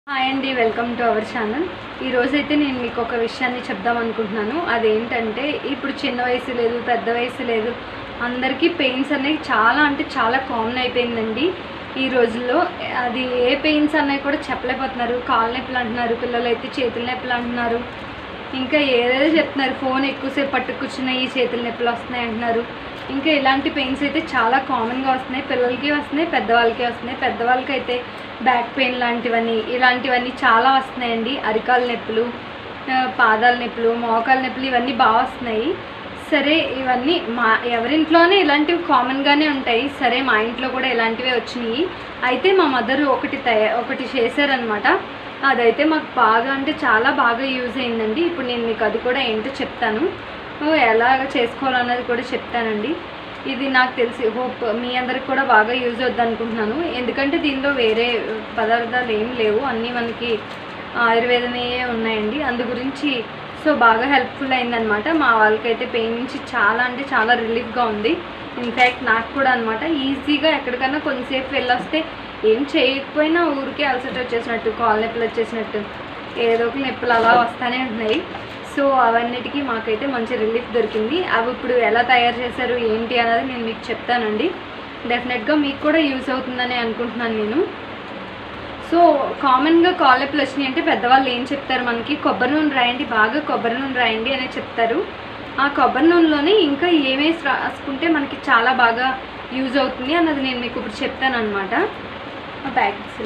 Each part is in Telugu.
హాయ్ అండి వెల్కమ్ టు అవర్ ఛానల్ ఈరోజు అయితే నేను మీకు ఒక విషయాన్ని చెప్దాం అనుకుంటున్నాను అదేంటంటే ఇప్పుడు చిన్న వయసు లేదు పెద్ద వయసు లేదు అందరికీ పెయిన్స్ అనేవి చాలా అంటే చాలా కామన్ అయిపోయిందండి ఈ రోజుల్లో అది ఏ పెయిన్స్ అనేవి కూడా చెప్పలేకపోతున్నారు కాళ్ళ నొప్పులు అంటున్నారు పిల్లలు అయితే చేతుల నొప్పులు అంటున్నారు ఇంకా ఏదేదో చెప్తున్నారు ఫోన్ ఎక్కువసేపు పట్టు కూర్చున్న ఈ చేతుల నొప్పులు వస్తున్నాయి అంటున్నారు ఇంకా ఇలాంటి పెయిన్స్ అయితే చాలా కామన్గా వస్తున్నాయి పిల్లలకి వస్తున్నాయి పెద్దవాళ్ళకి వస్తున్నాయి పెద్దవాళ్ళకి అయితే బ్యాక్ పెయిన్ లాంటివన్నీ ఇలాంటివన్నీ చాలా వస్తున్నాయండి అరికాల నొప్పులు ఆ, పాదాల నొప్పులు మోకాల నొప్పులు ఇవన్నీ బాగా వస్తున్నాయి సరే ఇవన్నీ మా ఎవరింట్లోనే ఇలాంటివి కామన్గానే ఉంటాయి సరే మా ఇంట్లో కూడా ఇలాంటివే వచ్చినాయి అయితే మా మదర్ ఒకటి తయా ఒకటి చేశారనమాట అదైతే మాకు బాగా అంటే చాలా బాగా యూజ్ అయిందండి ఇప్పుడు నేను మీకు అది కూడా ఏంటో చెప్తాను ఓ, ఎలాగ చేసుకోవాలన్నది కూడా చెప్తానండి ఇది నాకు తెలిసి హోప్ మీ అందరికి కూడా బాగా యూజ్ అవుద్ది అనుకుంటున్నాను ఎందుకంటే దీనిలో వేరే పదార్థాలు ఏం లేవు అన్నీ మనకి ఆయుర్వేదమే ఉన్నాయండి అందు గురించి సో బాగా హెల్ప్ఫుల్ అయిందనమాట మా వాళ్ళకైతే పెయిన్ నుంచి చాలా అంటే చాలా రిలీఫ్గా ఉంది ఇన్ఫ్యాక్ట్ నాకు కూడా అనమాట ఈజీగా ఎక్కడికన్నా కొంతసేపు వెళ్ళొస్తే ఏం చేయకపోయినా ఊరికే అలసట వచ్చేసినట్టు కాళ్ళ నొప్పులు వచ్చేసినట్టు ఏదో ఒక నొప్పులు అలా వస్తూనే ఉన్నాయి సో అవన్నిటికీ మాకైతే మంచి రిలీఫ్ దొరికింది అవి ఇప్పుడు ఎలా తయారు చేశారు ఏంటి అనేది నేను మీకు చెప్తానండి డెఫినెట్గా మీకు కూడా యూజ్ అవుతుందని అనుకుంటున్నాను నేను సో కామన్గా కాలెప్పులు వచ్చినాయి అంటే పెద్దవాళ్ళు ఏం చెప్తారు మనకి కొబ్బరి నూనె రాయండి బాగా కొబ్బరి నూనె రాయండి అని చెప్తారు ఆ కొబ్బరి నూనెలోనే ఇంకా ఏమేసి రాసుకుంటే మనకి చాలా బాగా యూజ్ అవుతుంది అన్నది నేను మీకు ఇప్పుడు చెప్తాను అనమాట ఆ ప్యాకెట్స్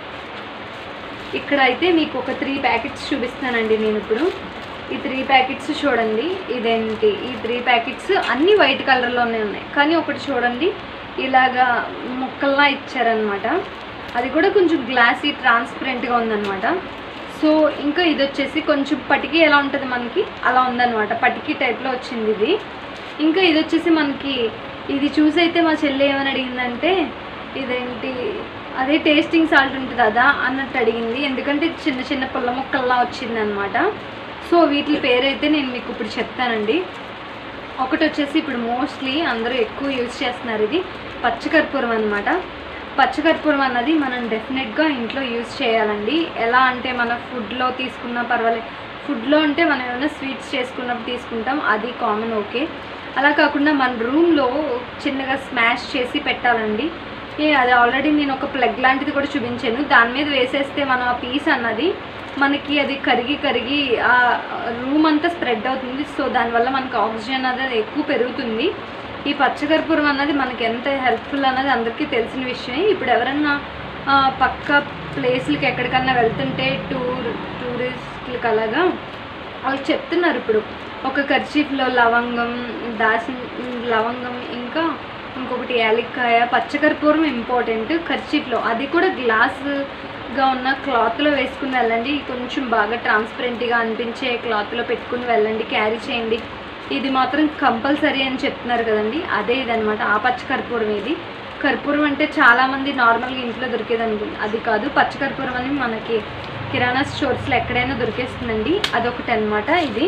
ఇక్కడ అయితే మీకు ఒక త్రీ ప్యాకెట్స్ చూపిస్తానండి నేను ఇప్పుడు ఈ త్రీ ప్యాకెట్స్ చూడండి ఇదేంటి ఈ త్రీ ప్యాకెట్స్ అన్నీ వైట్ కలర్లోనే ఉన్నాయి కానీ ఒకటి చూడండి ఇలాగా ముక్కల్లా ఇచ్చారనమాట అది కూడా కొంచెం గ్లాసీ ట్రాన్స్పరెంట్గా ఉందన్నమాట సో ఇంకా ఇది వచ్చేసి కొంచెం పటికి ఎలా ఉంటుంది మనకి అలా ఉందన్నమాట పటికి టైప్లో వచ్చింది ఇది ఇంకా ఇది వచ్చేసి మనకి ఇది చూసి అయితే మా చెల్లి ఏమని అడిగిందంటే ఇదేంటి అదే టేస్టింగ్ సాల్ట్ ఉంటుంది కదా అన్నట్టు అడిగింది ఎందుకంటే చిన్న చిన్న పుల్ల ముక్కల్లా వచ్చింది అనమాట సో వీటి పేరైతే నేను మీకు ఇప్పుడు చెప్తానండి ఒకటి వచ్చేసి ఇప్పుడు మోస్ట్లీ అందరూ ఎక్కువ యూజ్ చేస్తున్నారు ఇది పచ్చకర్పూరం అనమాట పచ్చకర్పూరం అన్నది మనం డెఫినెట్గా ఇంట్లో యూజ్ చేయాలండి ఎలా అంటే మన ఫుడ్లో తీసుకున్నా పర్వాలేదు ఫుడ్లో అంటే మనం ఏమైనా స్వీట్స్ చేసుకున్నప్పుడు తీసుకుంటాం అది కామన్ ఓకే అలా కాకుండా మన రూమ్లో చిన్నగా స్మాష్ చేసి పెట్టాలండి ఏ అది ఆల్రెడీ నేను ఒక ప్లగ్ లాంటిది కూడా చూపించాను దాని మీద వేసేస్తే మనం ఆ పీస్ అన్నది మనకి అది కరిగి కరిగి ఆ రూమ్ అంతా స్ప్రెడ్ అవుతుంది సో దానివల్ల మనకు ఆక్సిజన్ అనేది ఎక్కువ పెరుగుతుంది ఈ పచ్చకర్పూరం అన్నది మనకి ఎంత హెల్ప్ఫుల్ అన్నది అందరికీ తెలిసిన విషయమే ఇప్పుడు ఎవరన్నా ఆ, పక్క ప్లేస్లకి ఎక్కడికన్నా వెళ్తుంటే టూర్ టూరిస్టులకి అలాగా వాళ్ళు చెప్తున్నారు ఇప్పుడు ఒక కర్చీఫ్లో లవంగం దాసి లవంగం ఇంకా ఇంకొకటి యాలక్కాయ పచ్చకర్పూరం ఇంపార్టెంట్ కర్చీఫ్లో అది కూడా గ్లాస్గా ఉన్న క్లాత్లో వేసుకుని వెళ్ళండి కొంచెం బాగా ట్రాన్స్పరెంట్గా అనిపించే క్లాత్లో పెట్టుకుని వెళ్ళండి క్యారీ చేయండి ఇది మాత్రం కంపల్సరీ అని చెప్తున్నారు కదండి అదే ఇదనమాట ఆ పచ్చ కర్పూరం ఇది కర్పూరం అంటే చాలామంది నార్మల్గా ఇంట్లో దొరికేది అనుకుంది అది కాదు పచ్చ కర్పూరం అని మనకి కిరాణా స్టోర్స్లో ఎక్కడైనా దొరికేస్తుందండి అదొకటి అనమాట ఇది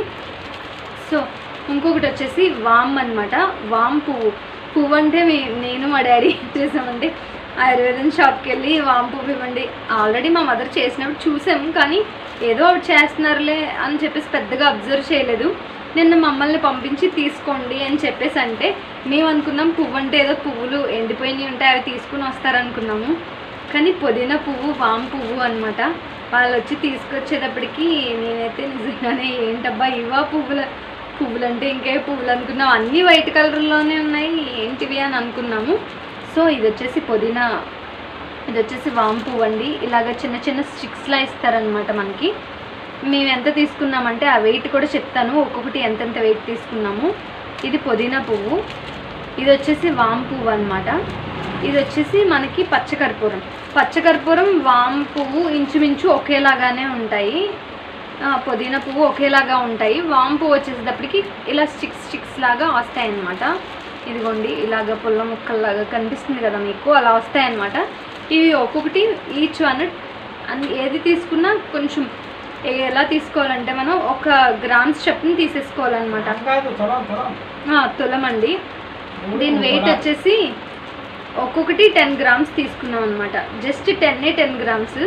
సో ఇంకొకటి వచ్చేసి వామ్ అన్నమాట వామ్ పువ్వు పువ్వు అంటే మీ నేను మా డాడీ చేసామంటే ఆయుర్వేదం షాప్కి వెళ్ళి వామ్ పువ్వు ఇవ్వండి ఆల్రెడీ మా మదర్ చేసినప్పుడు చూసాం కానీ ఏదో ఒకటి చేస్తున్నారులే అని చెప్పేసి పెద్దగా అబ్జర్వ్ చేయలేదు నిన్న మమ్మల్ని పంపించి తీసుకోండి అని చెప్పేసి అంటే మేము అనుకున్నాం పువ్వు అంటే ఏదో పువ్వులు ఎండిపోయినవి ఉంటాయి అవి తీసుకుని వస్తారనుకున్నాము కానీ పుదీనా పువ్వు వామ్ పువ్వు అనమాట వాళ్ళు వచ్చి తీసుకొచ్చేటప్పటికి నేనైతే నిజంగానే ఏంటబ్బా ఇవా పువ్వుల పువ్వులు అంటే ఇంకే పువ్వులు అనుకున్నాం అన్నీ వైట్ కలర్లోనే ఉన్నాయి ఏంటివి అని అనుకున్నాము సో ఇది వచ్చేసి పుదీనా ఇది వచ్చేసి వామ్ పువ్వు అండి ఇలాగ చిన్న చిన్న స్టిక్స్లా ఇస్తారనమాట మనకి మేము ఎంత తీసుకున్నామంటే ఆ వెయిట్ కూడా చెప్తాను ఒక్కొక్కటి ఎంతెంత వెయిట్ తీసుకున్నాము ఇది పుదీనా పువ్వు ఇది వచ్చేసి వామ్ పువ్వు అనమాట ఇది వచ్చేసి మనకి పచ్చకర్పూరం పచ్చకర్పూరం వామ్ పువ్వు ఇంచుమించు ఒకేలాగానే ఉంటాయి ఆ, పుదీనా పువ్వు ఒకేలాగా ఉంటాయి వామ్ పువ్వు వచ్చేసేటప్పటికి ఇలా స్టిక్స్ స్టిక్స్ లాగా వస్తాయి అన్నమాట ఇదిగోండి ఇలాగ పుల్ల ముక్కల్లాగా కనిపిస్తుంది కదా మీకు అలా వస్తాయన్నమాట ఇవి ఒక్కొక్కటి ఈచ్ వన్ అన్ని ఏది తీసుకున్నా కొంచెం ఎలా తీసుకోవాలంటే మనం ఒక గ్రామ్స్ చొప్పున తీసేసుకోవాలన్నమాట కాదు తులం తులం ఆ, తులం అండి దీని వెయిట్ వచ్చేసి ఒక్కొక్కటి టెన్ గ్రామ్స్ తీసుకున్నాం అనమాట జస్ట్ టెన్ టెన్ గ్రామ్స్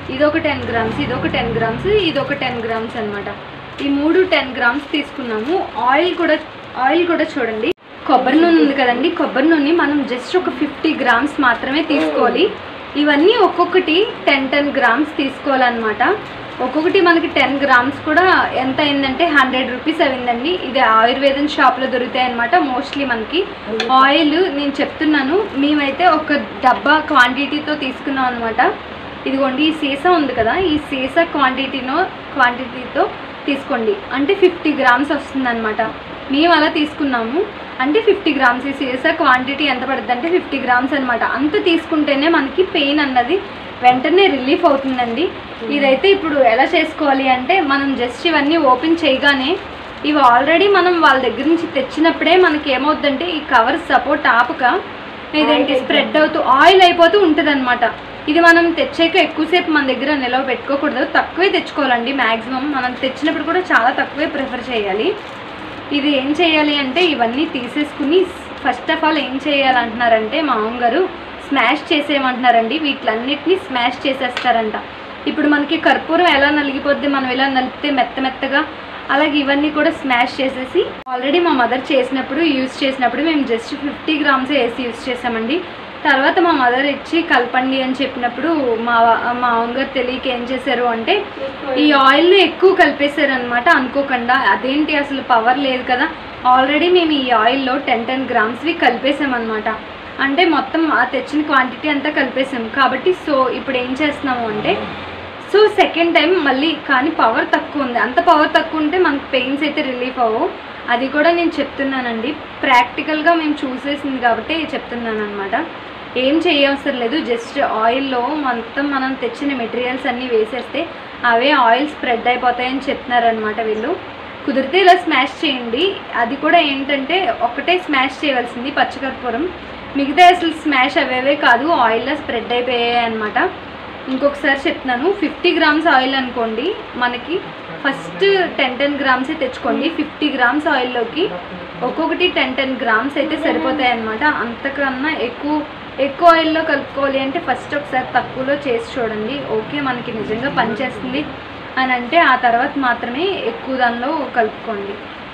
ఇదొక టెన్ గ్రామ్స్ ఇదొక టెన్ గ్రామ్స్ ఇదొక టెన్ గ్రామ్స్ అనమాట ఈ మూడు టెన్ గ్రామ్స్ తీసుకున్నాము ఆయిల్ కూడా ఆయిల్ కూడా చూడండి కొబ్బరి నూనె ఉంది కదండి కొబ్బరి నూనె మనం జస్ట్ ఒక ఫిఫ్టీ గ్రామ్స్ మాత్రమే తీసుకోవాలి ఇవన్నీ ఒక్కొక్కటి టెన్ టెన్ గ్రామ్స్ తీసుకోవాలన్నమాట ఒక్కొక్కటి మనకి టెన్ గ్రామ్స్ కూడా ఎంత అయిందంటే హండ్రెడ్ రూపీస్ అయిందండి ఇది ఆయుర్వేదం షాప్లో దొరుకుతాయి అనమాట మోస్ట్లీ మనకి ఆయిల్ నేను చెప్తున్నాను మేమైతే ఒక డబ్బా క్వాంటిటీతో తీసుకున్నాం అనమాట ఇదిగోండి ఈ సీసా ఉంది కదా ఈ సీసా క్వాంటిటీనో క్వాంటిటీతో తీసుకోండి అంటే ఫిఫ్టీ గ్రామ్స్ వస్తుందన్నమాట మేము అలా తీసుకున్నాము అంటే ఫిఫ్టీ గ్రామ్స్ ఈ సీసా క్వాంటిటీ ఎంత పడుతుంది అంటే ఫిఫ్టీ గ్రామ్స్ అనమాట అంత తీసుకుంటేనే మనకి పెయిన్ అన్నది వెంటనే రిలీఫ్ అవుతుందండి ఇదైతే ఇప్పుడు ఎలా చేసుకోవాలి అంటే మనం జస్ట్ ఇవన్నీ ఓపెన్ చేయగానే ఇవి ఆల్రెడీ మనం వాళ్ళ దగ్గర నుంచి తెచ్చినప్పుడే మనకి ఏమవుతుందంటే ఈ కవర్ సపోర్ట్ ఆపక ఇదేంటి స్ప్రెడ్ అవుతూ ఆయిల్ అయిపోతూ ఉంటుంది ఇది మనం తెచ్చాక ఎక్కువసేపు మన దగ్గర నిలవ పెట్టుకోకూడదు తక్కువే తెచ్చుకోవాలండి మ్యాక్సిమం మనం తెచ్చినప్పుడు కూడా చాలా తక్కువే ప్రిఫర్ చేయాలి ఇది ఏం చేయాలి అంటే ఇవన్నీ తీసేసుకుని ఫస్ట్ ఆఫ్ ఆల్ ఏం చేయాలంటున్నారంటే మా అమ్మగారు స్మాష్ చేసేయమంటున్నారండి వీటిలన్నిటిని స్మాష్ చేసేస్తారంట ఇప్పుడు మనకి కర్పూరం ఎలా నలిగిపోద్ది మనం ఇలా నలిపితే మెత్త మెత్తగా అలాగే ఇవన్నీ కూడా స్మాష్ చేసేసి ఆల్రెడీ మా మదర్ చేసినప్పుడు యూజ్ చేసినప్పుడు మేము జస్ట్ ఫిఫ్టీ గ్రామ్స్ వేసి యూజ్ చేసామండి తర్వాత మా మదర్ ఇచ్చి కలపండి అని చెప్పినప్పుడు మా మా అమ్మగారు తెలియక ఏం చేశారు అంటే ఈ ఆయిల్ని ఎక్కువ కలిపేశారు అనమాట అనుకోకుండా అదేంటి అసలు పవర్ లేదు కదా ఆల్రెడీ మేము ఈ ఆయిల్లో టెన్ టెన్ గ్రామ్స్వి కలిపేసామన్నమాట అంటే మొత్తం ఆ తెచ్చిన క్వాంటిటీ అంతా కలిపేసాం కాబట్టి సో ఇప్పుడు ఏం చేస్తున్నాము అంటే సో సెకండ్ టైం మళ్ళీ కానీ పవర్ తక్కువ ఉంది అంత పవర్ తక్కువ ఉంటే మనకు పెయిన్స్ అయితే రిలీఫ్ అవ్వవు అది కూడా నేను చెప్తున్నానండి ప్రాక్టికల్గా మేము చూసేసింది కాబట్టి చెప్తున్నాను అనమాట ఏం చేయవసరం లేదు జస్ట్ ఆయిల్లో మొత్తం మనం తెచ్చిన మెటీరియల్స్ అన్నీ వేసేస్తే అవే ఆయిల్ స్ప్రెడ్ అయిపోతాయని చెప్తున్నారనమాట వీళ్ళు కుదిరితే ఇలా స్మాష్ చేయండి అది కూడా ఏంటంటే ఒకటే స్మాష్ చేయవలసింది పచ్చకర్పూరం మిగతా అసలు స్మాష్ అవేవే కాదు ఆయిల్లో స్ప్రెడ్ అయిపోయాయి అనమాట ఇంకొకసారి చెప్తున్నాను ఫిఫ్టీ గ్రామ్స్ ఆయిల్ అనుకోండి మనకి ఫస్ట్ టెన్ టెన్ గ్రామ్సే తెచ్చుకోండి ఫిఫ్టీ గ్రామ్స్ ఆయిల్లోకి ఒక్కొక్కటి టెన్ టెన్ గ్రామ్స్ అయితే సరిపోతాయి అనమాట అంతకన్నా ఎక్కువ ఎక్కువ ఆయిల్లో కలుపుకోవాలి అంటే ఫస్ట్ ఒకసారి తక్కువలో చేసి చూడండి ఓకే మనకి నిజంగా పనిచేస్తుంది అని అంటే ఆ తర్వాత మాత్రమే ఎక్కువ దానిలో కలుపుకోండి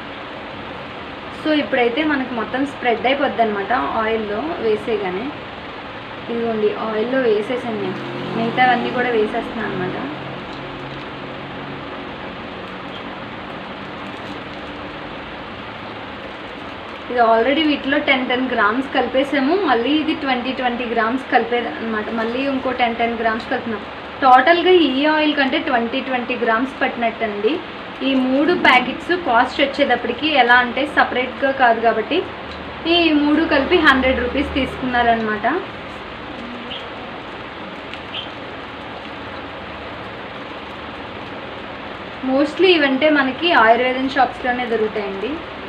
సో ఇప్పుడైతే మనకి మొత్తం స్ప్రెడ్ అయిపోద్ది అనమాట ఆయిల్లో వేసేగానే ఇదిగోండి ఆయిల్లో వేసేసాను నేను మిగతావన్నీ కూడా వేసేస్తున్నాను అనమాట ఇది ఆల్రెడీ వీటిలో టెన్ టెన్ గ్రామ్స్ కలిపేసాము మళ్ళీ ఇది ట్వంటీ ట్వంటీ గ్రామ్స్ కలిపేది అనమాట మళ్ళీ ఇంకో టెన్ టెన్ గ్రామ్స్ కలుపుతున్నాం టోటల్గా ఈ ఆయిల్ కంటే ట్వంటీ ట్వంటీ గ్రామ్స్ పట్టినట్టండి ఈ మూడు ప్యాకెట్స్ కాస్ట్ వచ్చేటప్పటికి ఎలా అంటే సపరేట్గా కాదు కాబట్టి ఈ మూడు కలిపి హండ్రెడ్ రూపీస్ తీసుకున్నారనమాట మోస్ట్లీ ఇవంటే మనకి ఆయుర్వేదం షాప్స్లోనే దొరుకుతాయండి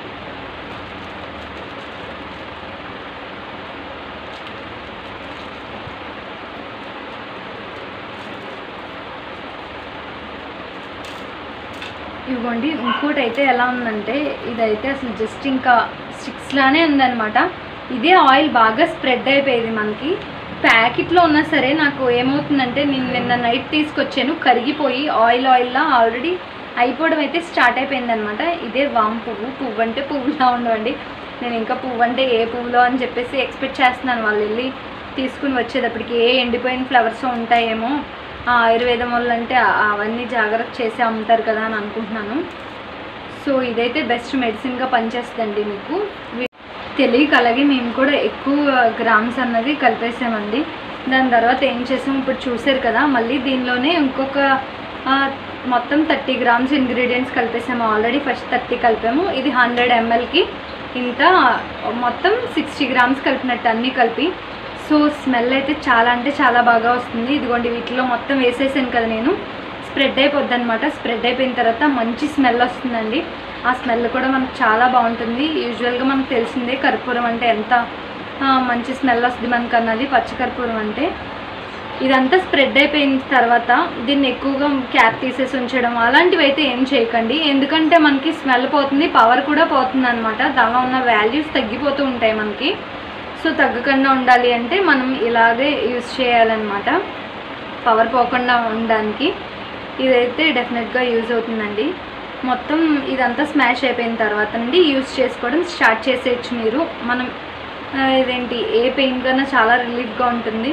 ఇవ్వండి ఇంకోటి అయితే ఎలా ఉందంటే ఇదైతే అసలు జస్ట్ ఇంకా స్టిక్స్ లానే ఉందన్నమాట ఇదే ఆయిల్ బాగా స్ప్రెడ్ అయిపోయేది మనకి ప్యాకెట్లో ఉన్నా సరే నాకు ఏమవుతుందంటే నేను నిన్న నైట్ తీసుకొచ్చాను కరిగిపోయి ఆయిల్ ఆయిల్లా ఆల్రెడీ అయిపోవడం అయితే స్టార్ట్ అయిపోయింది అనమాట ఇదే వామ్ పువ్వు పువ్వు అంటే పువ్వులా ఉండవండి నేను ఇంకా పువ్వు అంటే ఏ పువ్వులో అని చెప్పేసి ఎక్స్పెక్ట్ చేస్తున్నాను వాళ్ళు వెళ్ళి తీసుకుని వచ్చేటప్పటికి ఏ ఎండిపోయిన ఫ్లవర్స్ ఉంటాయేమో ఆ ఆయుర్వేదం వాళ్ళు అంటే ఆ- అవన్నీ జాగ్రత్త చేసి అమ్ముతారు కదా అని అనుకుంటున్నాను సో ఇదైతే బెస్ట్ మెడిసిన్గా పనిచేస్తుందండి మీకు వీ- తెలియక అలాగే మేము కూడా ఎక్కువ గ్రామ్స్ అన్నది కలిపేసామండి దాని తర్వాత ఏం చేసాం ఇప్పుడు చూసారు కదా మళ్ళీ దీనిలోనే ఇంకొక ఆ, మొత్తం థర్టీ గ్రామ్స్ ఇంగ్రీడియంట్స్ కలిపేసాము ఆల్రెడీ ఫస్ట్ థర్టీ కలిపాము ఇది హండ్రెడ్ ఎంఎల్కి ఇంత మొత్తం సిక్స్టీ గ్రామ్స్ కలిపినట్టు అన్నీ కలిపి సో స్మెల్ అయితే చాలా అంటే చాలా బాగా వస్తుంది ఇదిగోండి వీటిలో మొత్తం వేసేసాను కదా నేను స్ప్రెడ్ అయిపోద్ది అనమాట స్ప్రెడ్ అయిపోయిన తర్వాత మంచి స్మెల్ వస్తుందండి ఆ స్మెల్ కూడా మనకు చాలా బాగుంటుంది యూజువల్గా మనకు తెలిసిందే కర్పూరం అంటే ఎంత ఆ, మంచి స్మెల్ వస్తుంది మనకు అన్నది పచ్చ కర్పూరం అంటే ఇదంతా స్ప్రెడ్ అయిపోయిన తర్వాత దీన్ని ఎక్కువగా క్యాప్ తీసేసి ఉంచడం అలాంటివి అయితే ఏం చేయకండి ఎందుకంటే మనకి స్మెల్ పోతుంది పవర్ కూడా పోతుంది అనమాట దానిలో ఉన్న వాల్యూస్ తగ్గిపోతూ ఉంటాయి మనకి సో తగ్గకుండా ఉండాలి అంటే మనం ఇలాగే యూస్ చేయాలన్నమాట పవర్ పోకుండా ఉండడానికి ఇదైతే డెఫినెట్గా యూజ్ అవుతుందండి మొత్తం ఇదంతా స్మాష్ అయిపోయిన తర్వాత నుండి యూజ్ చేసుకోవడం స్టార్ట్ చేసేయచ్చు మీరు మనం ఆ, ఇదేంటి ఏ పెయిన్ కన్నా చాలా రిలీఫ్గా ఉంటుంది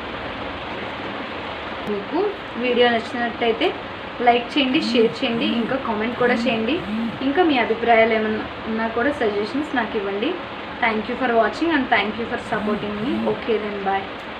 మీకు వీడియో నచ్చినట్టయితే లైక్ చేయండి షేర్ చేయండి ఇంకా కామెంట్ కూడా చేయండి ఇంకా మీ అభిప్రాయాలు ఏమన్నా ఉన్నా కూడా సజెషన్స్ నాకు ఇవ్వండి thank you for watching and thank you for supporting మీ ఓకే దెన్ బాయ్